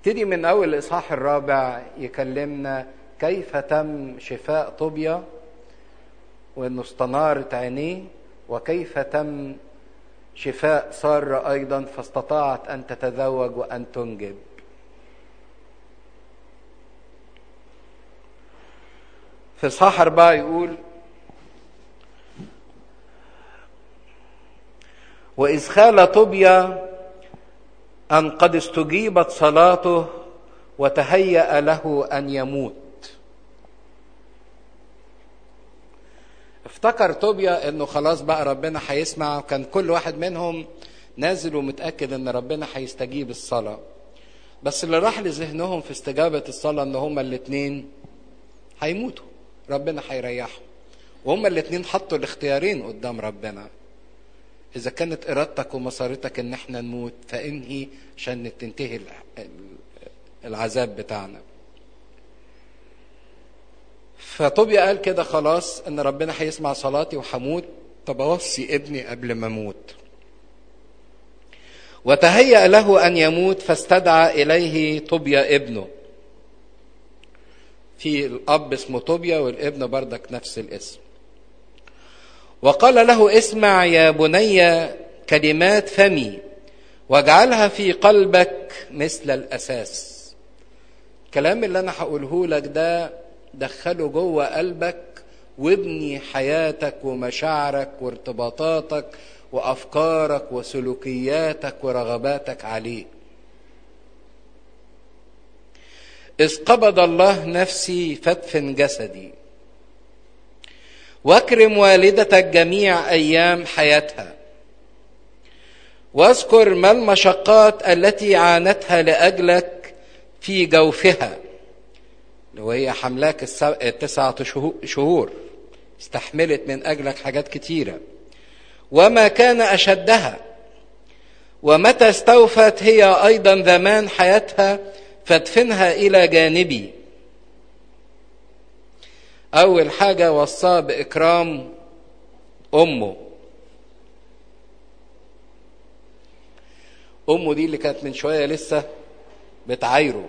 ابتدي من اول الاصحاح الرابع يكلمنا كيف تم شفاء طوبيا وانه استنارت عينيه وكيف تم شفاء سارة ايضا فاستطاعت ان تتزوج وان تنجب في اصحاح اربعه يقول واذ خال طوبيا ان قد استجيبت صلاته وتهيا له ان يموت افتكر طوبيا انه خلاص بقى ربنا هيسمع كان كل واحد منهم نازل ومتاكد ان ربنا هيستجيب الصلاه بس اللي راح لذهنهم في استجابه الصلاه ان هما الاثنين هيموتوا ربنا هيريحهم وهما الاثنين حطوا الاختيارين قدام ربنا اذا كانت ارادتك ومسارتك ان احنا نموت فانهي عشان تنتهي العذاب بتاعنا فطوبيا قال كده خلاص ان ربنا هيسمع صلاتي وهموت طب اوصي ابني قبل ما اموت وتهيأ له ان يموت فاستدعى اليه طوبيا ابنه في الاب اسمه طوبيا والابن بردك نفس الاسم وقال له اسمع يا بني كلمات فمي واجعلها في قلبك مثل الاساس الكلام اللي انا هقوله لك ده دخله جوه قلبك وابني حياتك ومشاعرك وارتباطاتك وافكارك وسلوكياتك ورغباتك عليه اذ قبض الله نفسي فادفن جسدي واكرم والدتك جميع ايام حياتها واذكر ما المشقات التي عانتها لاجلك في جوفها وهي حملاك التسعة شهور استحملت من أجلك حاجات كتيرة وما كان أشدها ومتى استوفت هي أيضا زمان حياتها فادفنها إلى جانبي أول حاجة وصاه بإكرام أمه أمه دي اللي كانت من شوية لسه بتعايره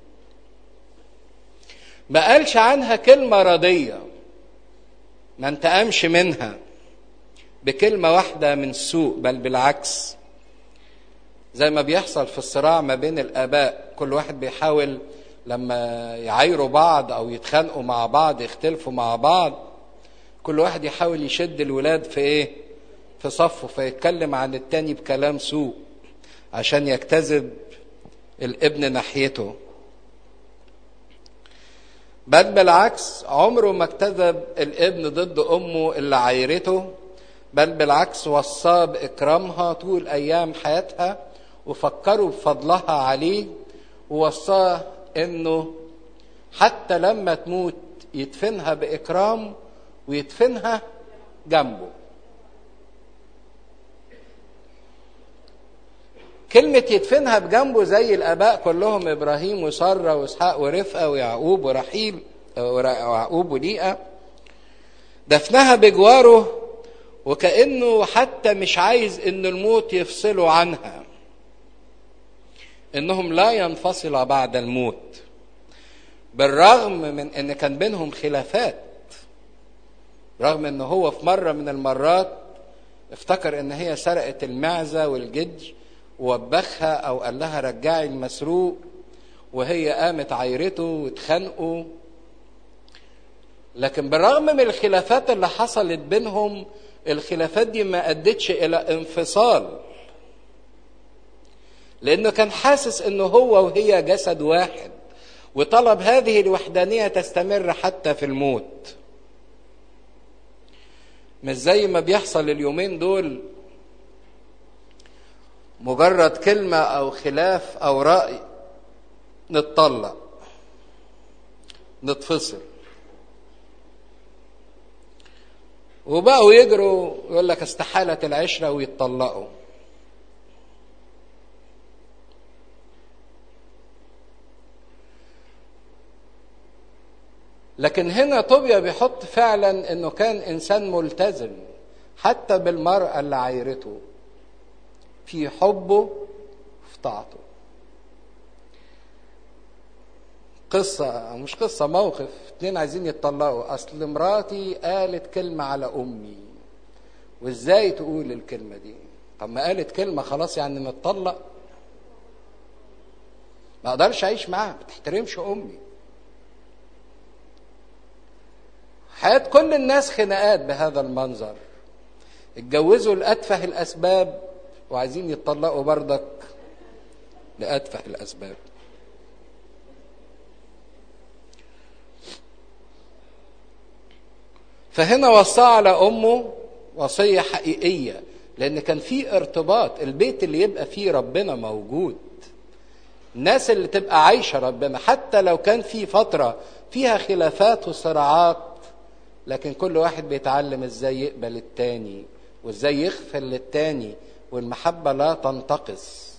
ما قالش عنها كلمة رضية ما انتقمش منها بكلمة واحدة من سوء بل بالعكس زي ما بيحصل في الصراع ما بين الآباء كل واحد بيحاول لما يعايروا بعض أو يتخانقوا مع بعض يختلفوا مع بعض كل واحد يحاول يشد الولاد في إيه؟ في صفه فيتكلم عن التاني بكلام سوء عشان يجتذب الابن ناحيته بل بالعكس عمره ما اكتذب الابن ضد امه اللي عايرته بل بالعكس وصاه باكرامها طول ايام حياتها وفكروا بفضلها عليه ووصاه انه حتى لما تموت يدفنها باكرام ويدفنها جنبه كلمة يدفنها بجنبه زي الآباء كلهم إبراهيم وسارة وإسحاق ورفقة ويعقوب ورحيل ويعقوب وليئة دفنها بجواره وكأنه حتى مش عايز إن الموت يفصله عنها إنهم لا ينفصل بعد الموت بالرغم من إن كان بينهم خلافات رغم إن هو في مرة من المرات افتكر إن هي سرقت المعزة والجدج ووبخها او قال لها رجعي المسروق وهي قامت عايرته واتخانقوا لكن بالرغم من الخلافات اللي حصلت بينهم الخلافات دي ما ادتش الى انفصال لانه كان حاسس انه هو وهي جسد واحد وطلب هذه الوحدانيه تستمر حتى في الموت مش زي ما بيحصل اليومين دول مجرد كلمة أو خلاف أو رأي نتطلق نتفصل وبقوا يجروا يقول لك استحالت العشرة ويتطلقوا لكن هنا طوبيا بيحط فعلا انه كان انسان ملتزم حتى بالمرأة اللي عايرته في حبه في طاعته قصة مش قصة موقف اتنين عايزين يتطلقوا أصل مراتي قالت كلمة على أمي وإزاي تقول الكلمة دي طب ما قالت كلمة خلاص يعني نتطلق ما أقدرش أعيش معاها ما تحترمش أمي حياة كل الناس خناقات بهذا المنظر اتجوزوا لأتفه الأسباب وعايزين يتطلقوا بردك لأتفه الأسباب فهنا وصى على أمه وصية حقيقية لأن كان في ارتباط البيت اللي يبقى فيه ربنا موجود الناس اللي تبقى عايشة ربنا حتى لو كان في فترة فيها خلافات وصراعات لكن كل واحد بيتعلم ازاي يقبل التاني وازاي يغفر للتاني والمحبة لا تنتقص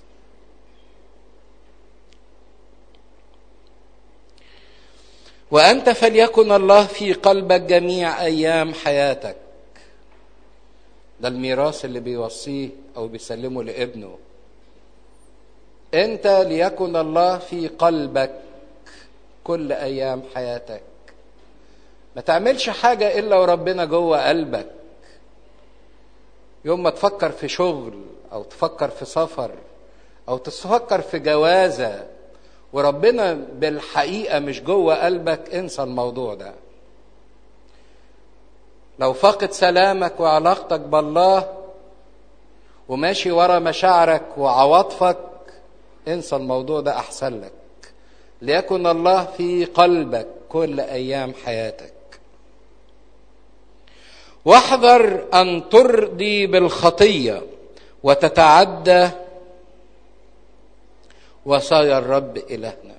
وأنت فليكن الله في قلبك جميع أيام حياتك ده الميراث اللي بيوصيه أو بيسلمه لابنه أنت ليكن الله في قلبك كل أيام حياتك ما تعملش حاجة إلا وربنا جوه قلبك يوم ما تفكر في شغل أو تفكر في سفر أو تفكر في جوازة وربنا بالحقيقة مش جوه قلبك انسى الموضوع ده لو فاقد سلامك وعلاقتك بالله وماشي ورا مشاعرك وعواطفك انسى الموضوع ده احسن لك ليكن الله في قلبك كل ايام حياتك واحذر ان ترضي بالخطيه وتتعدى وصايا الرب إلهنا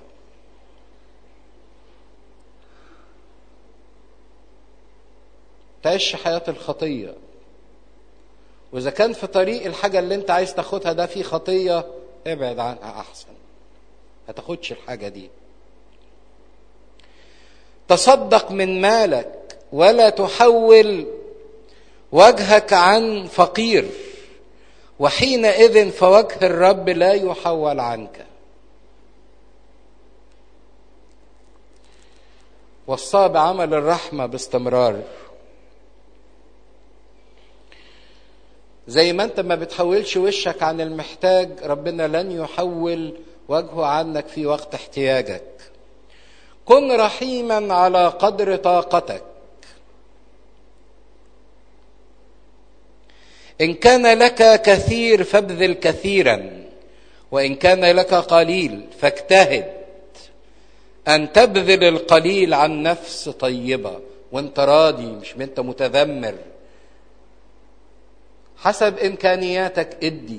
تعيش حياة الخطية وإذا كان في طريق الحاجة اللي أنت عايز تاخدها ده في خطية ابعد عنها أحسن ما تاخدش الحاجة دي تصدق من مالك ولا تحول وجهك عن فقير وحينئذ فوجه الرب لا يحول عنك وصاه بعمل الرحمة باستمرار زي ما انت ما بتحولش وشك عن المحتاج ربنا لن يحول وجهه عنك في وقت احتياجك كن رحيما على قدر طاقتك ان كان لك كثير فابذل كثيرا وان كان لك قليل فاجتهد ان تبذل القليل عن نفس طيبه وانت راضي مش انت متذمر حسب امكانياتك ادي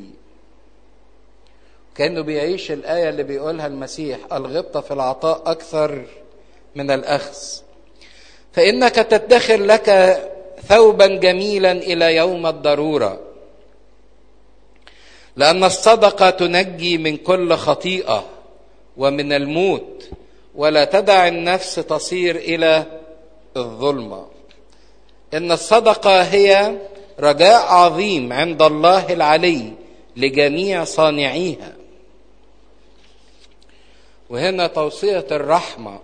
كانه بيعيش الايه اللي بيقولها المسيح الغبطه في العطاء اكثر من الاخذ فانك تدخر لك ثوبا جميلا الى يوم الضروره لان الصدقه تنجي من كل خطيئه ومن الموت ولا تدع النفس تصير الى الظلمه ان الصدقه هي رجاء عظيم عند الله العلي لجميع صانعيها وهنا توصيه الرحمه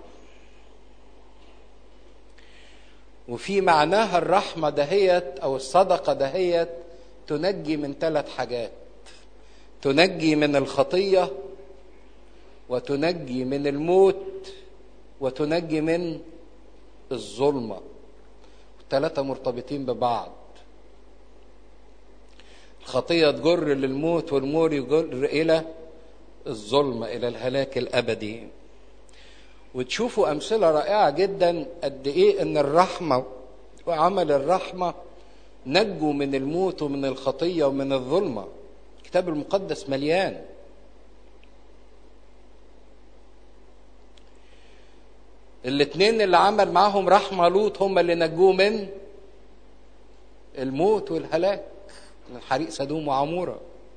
وفي معناها الرحمه دهيت او الصدقه دهيت تنجي من ثلاث حاجات تنجي من الخطيه وتنجي من الموت وتنجي من الظلمه الثلاثه مرتبطين ببعض الخطيه تجر للموت والموت يجر الى الظلمه الى الهلاك الابدي وتشوفوا امثله رائعه جدا قد ايه ان الرحمه وعمل الرحمه نجوا من الموت ومن الخطيه ومن الظلمه الكتاب المقدس مليان الاثنين اللي عمل معاهم رحمه لوط هم اللي نجوه من الموت والهلاك من حريق سدوم وعموره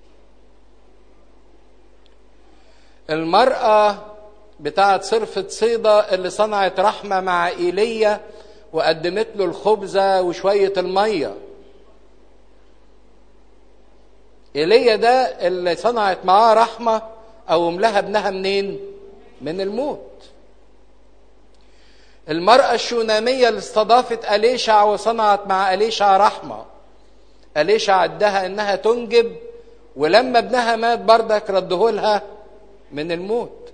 المراه بتاعت صرفة صيدا اللي صنعت رحمة مع إيليا وقدمت له الخبزة وشوية المية إيليا ده اللي صنعت معاه رحمة أو لها ابنها منين؟ من الموت المرأة الشونامية اللي استضافت أليشع وصنعت مع أليشع رحمة أليشع ادها إنها تنجب ولما ابنها مات بردك رده لها من الموت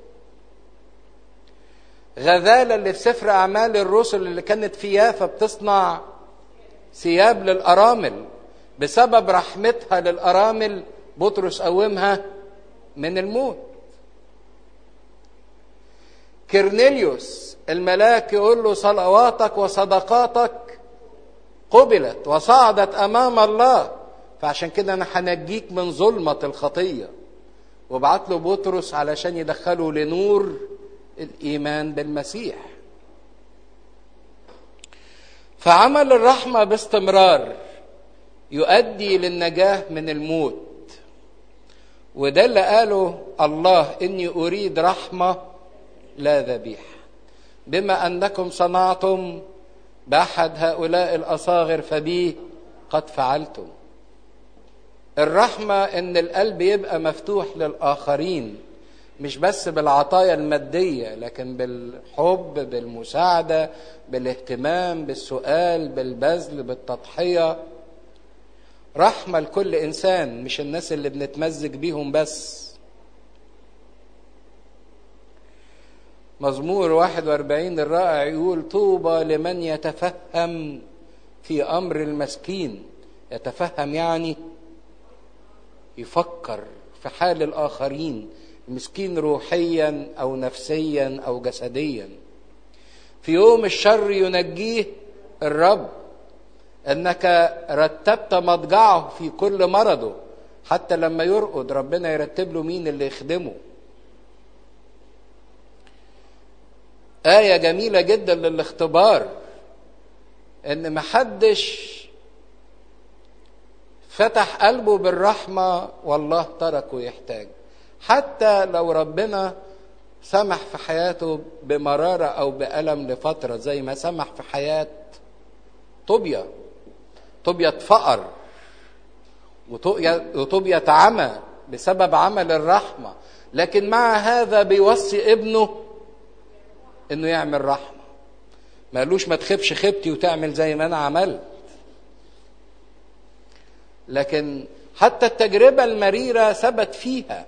غزالة اللي في سفر أعمال الرسل اللي كانت في يافا بتصنع ثياب للأرامل بسبب رحمتها للأرامل بطرس قومها من الموت كرنيليوس الملاك يقول له صلواتك وصدقاتك قبلت وصعدت امام الله فعشان كده انا هنجيك من ظلمه الخطيه وبعت له بطرس علشان يدخله لنور الايمان بالمسيح فعمل الرحمه باستمرار يؤدي للنجاه من الموت وده اللي قاله الله اني اريد رحمه لا ذبيحه بما انكم صنعتم باحد هؤلاء الاصاغر فبي قد فعلتم الرحمه ان القلب يبقى مفتوح للاخرين مش بس بالعطايا الماديه لكن بالحب بالمساعده بالاهتمام بالسؤال بالبذل بالتضحيه رحمه لكل انسان مش الناس اللي بنتمزج بيهم بس مزمور 41 الرائع يقول طوبى لمن يتفهم في امر المسكين يتفهم يعني يفكر في حال الاخرين مسكين روحيا او نفسيا او جسديا في يوم الشر ينجيه الرب انك رتبت مضجعه في كل مرضه حتى لما يرقد ربنا يرتب له مين اللي يخدمه آية جميلة جدا للاختبار إن محدش فتح قلبه بالرحمة والله تركه يحتاج حتى لو ربنا سمح في حياته بمرارة أو بألم لفترة زي ما سمح في حياة طوبيا طوبيا اتفقر وطوبيا اتعمى بسبب عمل الرحمة لكن مع هذا بيوصي ابنه انه يعمل رحمه ما قالوش ما تخبش خبتي وتعمل زي ما انا عملت لكن حتى التجربه المريره ثبت فيها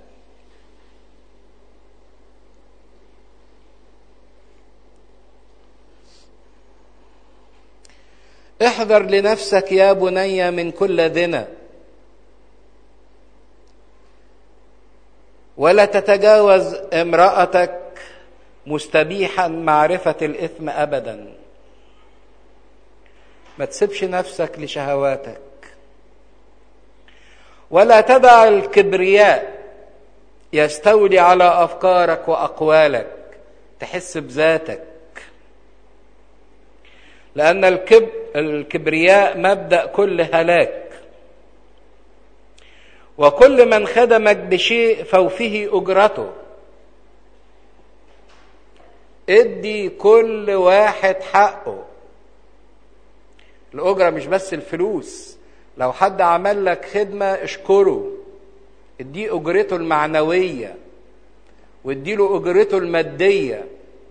احذر لنفسك يا بني من كل ذنب ولا تتجاوز امرأتك مستبيحا معرفة الإثم أبدا ما تسيبش نفسك لشهواتك ولا تدع الكبرياء يستولي على أفكارك وأقوالك تحس بذاتك لأن الكب... الكبرياء مبدأ كل هلاك وكل من خدمك بشيء فوفه أجرته ادي كل واحد حقه الأجرة مش بس الفلوس لو حد عمل لك خدمة اشكره ادي أجرته المعنوية واديله أجرته المادية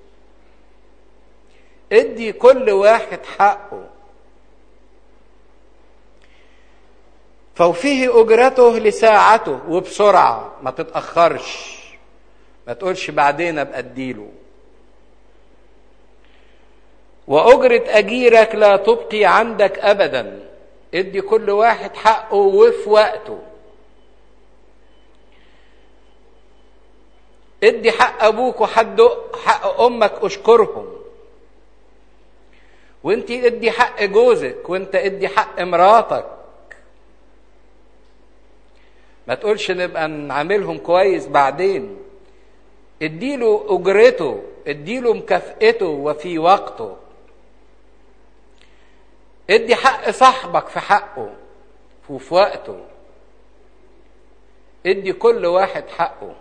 ادي كل واحد حقه فوفيه أجرته لساعته وبسرعة ما تتأخرش ما تقولش بعدين أبقى أديله وأجرة أجيرك لا تبقي عندك أبدا ادي كل واحد حقه وفي وقته ادي حق أبوك وحد حق أمك أشكرهم وانت ادي حق جوزك وانت ادي حق مراتك ما تقولش نبقى نعاملهم كويس بعدين اديله اجرته اديله مكافئته وفي وقته ادي حق صاحبك في حقه وفي وقته ادي كل واحد حقه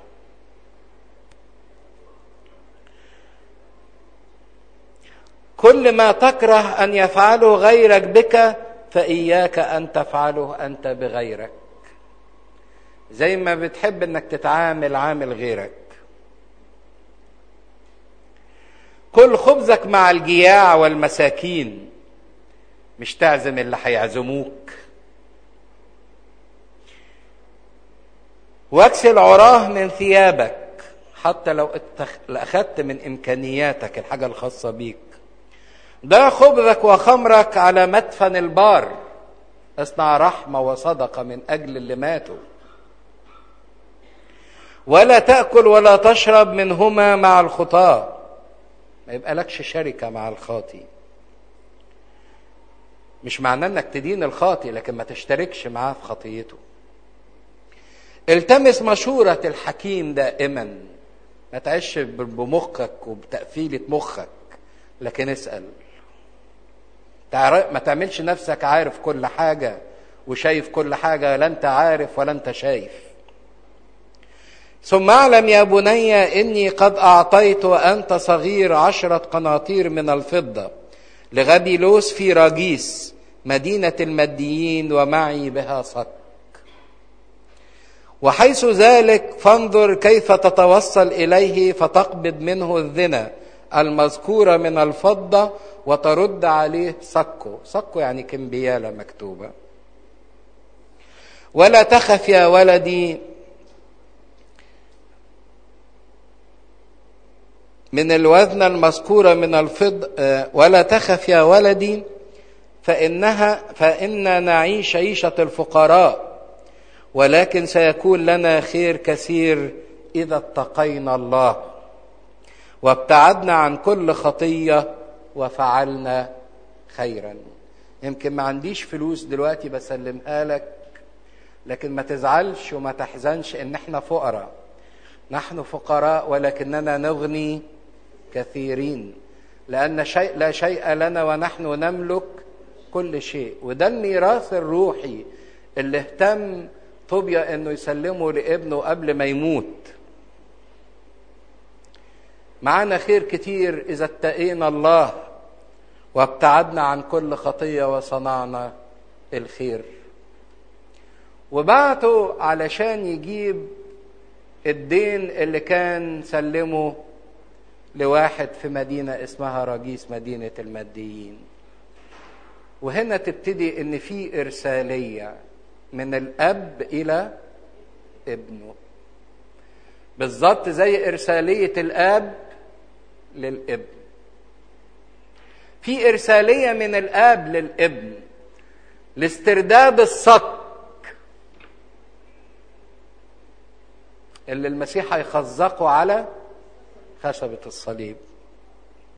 كل ما تكره ان يفعله غيرك بك فاياك ان تفعله انت بغيرك زي ما بتحب انك تتعامل عامل غيرك كل خبزك مع الجياع والمساكين مش تعزم اللي هيعزموك واكسل عراه من ثيابك حتى لو اخذت من امكانياتك الحاجه الخاصه بيك ضع خبزك وخمرك على مدفن البار اصنع رحمه وصدقه من اجل اللي ماتوا ولا تاكل ولا تشرب منهما مع الخطاه ما يبقى لكش شركه مع الخاطي مش معناه انك تدين الخاطي لكن ما تشتركش معاه في خطيته التمس مشورة الحكيم دائما ما تعيش بمخك وبتقفيلة مخك لكن اسأل ما تعملش نفسك عارف كل حاجة وشايف كل حاجة لا انت عارف ولا انت شايف ثم اعلم يا بني اني قد اعطيت وانت صغير عشرة قناطير من الفضة لغبيلوس في راجيس مدينة المديين ومعي بها صك وحيث ذلك فانظر كيف تتوصل اليه فتقبض منه الذنى المذكوره من الفضه وترد عليه صكه صكه يعني كمبياله مكتوبه ولا تخف يا ولدي من الوزن المذكورة من الفض ولا تخف يا ولدي فإنها فإن نعيش عيشة الفقراء ولكن سيكون لنا خير كثير اذا اتقينا الله وابتعدنا عن كل خطيه وفعلنا خيرا يمكن ما عنديش فلوس دلوقتي بسلمها لك لكن ما تزعلش وما تحزنش ان احنا فقراء نحن فقراء ولكننا نغني كثيرين لان شيء لا شيء لنا ونحن نملك كل شيء وده الميراث الروحي اللي اهتم طوبيا انه يسلمه لابنه قبل ما يموت معانا خير كتير اذا اتقينا الله وابتعدنا عن كل خطيه وصنعنا الخير وبعته علشان يجيب الدين اللي كان سلمه لواحد في مدينة اسمها راجيس مدينة الماديين وهنا تبتدي ان في ارساليه من الاب الى ابنه بالظبط زي ارساليه الاب للابن في ارساليه من الاب للابن لاسترداد الصك اللي المسيح هيخزقه على خشبه الصليب